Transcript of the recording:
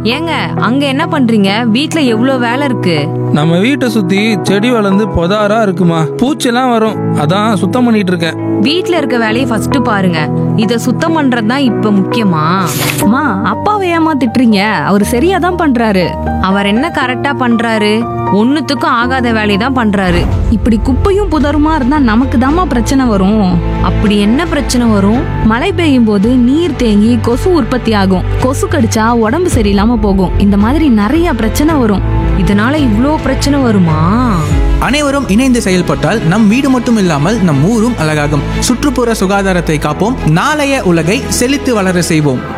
ஏங்க அங்க என்ன பண்றீங்க வீட்ல எவ்வளோ வேலை இருக்கு நம்ம வீட்டை சுத்தி செடி வளர்ந்து பொதாரா இருக்குமா பூச்செல்லாம் வரும் அதான் சுத்தம் பண்ணிட்டு இருக்கேன் வீட்ல இருக்க வேலையை ஃபர்ஸ்ட் பாருங்க இத சுத்தம் பண்றது தான் இப்ப முக்கியமா அம்மா அப்பாவை ஏமா திட்டுறீங்க அவர் சரியா தான் பண்றாரு அவர் என்ன கரெக்டா பண்றாரு ஒண்ணுத்துக்கும் ஆகாத வேலையை தான் பண்றாரு இப்படி குப்பையும் புதருமா இருந்தா நமக்கு தாம்மா பிரச்சனை வரும் அப்படி என்ன பிரச்சனை வரும் மழை பெய்யும் போது நீர் தேங்கி கொசு உற்பத்தி ஆகும் கொசு கடிச்சா உடம்பு சரியில்லாம போகும் இந்த மாதிரி நிறைய பிரச்சனை வரும் இதனால இவ்ளோ பிரச்சனை வருமா அனைவரும் இணைந்து செயல்பட்டால் நம் வீடு மட்டும் இல்லாமல் நம் ஊரும் அழகாகும் சுற்றுப்புற சுகாதாரத்தை காப்போம் நாளைய உலகை செழித்து வளர செய்வோம்